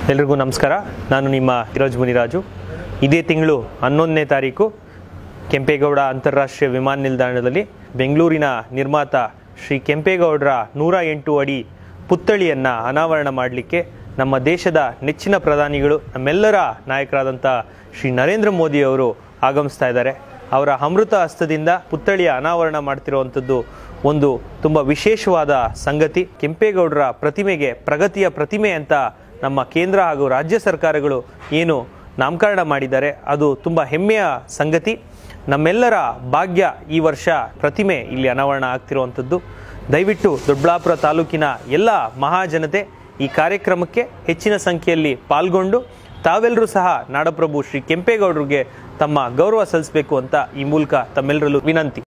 ಎಲ್ರಿಗೂ ನಮಸ್ಕಾರ ನಾನು ನಿಮ್ಮ ಹಿರೋಜ್ ಮುನಿರಾಜು ಇದೇ ತಿಂಗಳು ಹನ್ನೊಂದನೇ ತಾರೀಕು ಕೆಂಪೇಗೌಡ ಅಂತಾರಾಷ್ಟ್ರೀಯ ವಿಮಾನ ನಿಲ್ದಾಣದಲ್ಲಿ ಬೆಂಗಳೂರಿನ ನಿರ್ಮಾತ ಶ್ರೀ ಕೆಂಪೇಗೌಡರ ನೂರ ಎಂಟು ಅಡಿ ಪುತ್ಥಳಿಯನ್ನು ಅನಾವರಣ ಮಾಡಲಿಕ್ಕೆ ನಮ್ಮ ದೇಶದ ನೆಚ್ಚಿನ ಪ್ರಧಾನಿಗಳು ನಮ್ಮೆಲ್ಲರ ನಾಯಕರಾದಂಥ ಶ್ರೀ ನರೇಂದ್ರ ಮೋದಿ ಅವರು ಆಗಮಿಸ್ತಾ ಇದ್ದಾರೆ ಅವರ ಅಮೃತ ಹಸ್ತದಿಂದ ಪುತ್ಥಳಿಯ ಅನಾವರಣ ಮಾಡ್ತಿರುವಂಥದ್ದು ಒಂದು ತುಂಬ ವಿಶೇಷವಾದ ಸಂಗತಿ ಕೆಂಪೇಗೌಡರ ಪ್ರತಿಮೆಗೆ ಪ್ರಗತಿಯ ಪ್ರತಿಮೆ ಅಂತ ನಮ್ಮ ಕೇಂದ್ರ ಹಾಗೂ ರಾಜ್ಯ ಸರ್ಕಾರಗಳು ಏನು ನಾಮಕರಣ ಮಾಡಿದ್ದಾರೆ ಅದು ತುಂಬ ಹೆಮ್ಮೆಯ ಸಂಗತಿ ನಮ್ಮೆಲ್ಲರ ಭಾಗ್ಯ ಈ ವರ್ಷ ಪ್ರತಿಮೆ ಇಲ್ಲಿ ಅನಾವರಣ ಆಗ್ತಿರುವಂಥದ್ದು ದಯವಿಟ್ಟು ದೊಡ್ಡಬಳ್ಳಾಪುರ ತಾಲೂಕಿನ ಎಲ್ಲ ಮಹಾಜನತೆ ಈ ಕಾರ್ಯಕ್ರಮಕ್ಕೆ ಹೆಚ್ಚಿನ ಸಂಖ್ಯೆಯಲ್ಲಿ ಪಾಲ್ಗೊಂಡು ತಾವೆಲ್ಲರೂ ಸಹ ನಾಡಪ್ರಭು ಶ್ರೀ ಕೆಂಪೇಗೌಡರಿಗೆ ತಮ್ಮ ಗೌರವ ಸಲ್ಲಿಸಬೇಕು ಅಂತ ಈ ಮೂಲಕ ತಮ್ಮೆಲ್ಲರಲ್ಲೂ ವಿನಂತಿ